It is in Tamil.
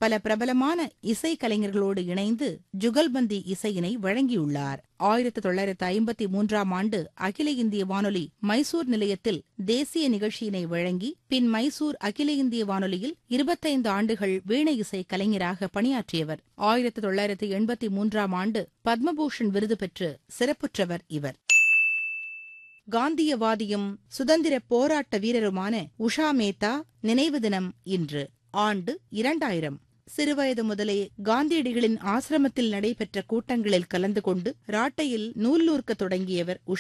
பல பிரபலமான இசை கலைஞர்களோடு இணைந்து ஜுகல்பந்தி இசையினை வழங்கியுள்ளார் ஆயிரத்தி தொள்ளாயிரத்து ஐம்பத்தி மூன்றாம் ஆண்டு அகில இந்திய வானொலி மைசூர் நிலையத்தில் தேசிய நிகழ்ச்சியினை வழங்கி பின் மைசூர் அகில இந்திய வானொலியில் இருபத்தைந்து ஆண்டுகள் வீணை இசை கலைஞராக பணியாற்றியவர் ஆயிரத்தி தொள்ளாயிரத்து எண்பத்தி மூன்றாம் ஆண்டு பத்மபூஷன் விருது பெற்று சிறப்புற்றவர் இவர் காந்தியவாதியும் சுதந்திர போராட்ட வீரருமான உஷா மேத்தா நினைவு தினம் இன்று ஆண்டு இரண்டாயிரம் சிறுவயது முதலே காந்தியடிகளின் ஆசிரமத்தில் நடைபெற்ற கூட்டங்களில் கலந்து கொண்டு ராட்டையில் நூல் நூற்கத் தொடங்கியவர் உஷா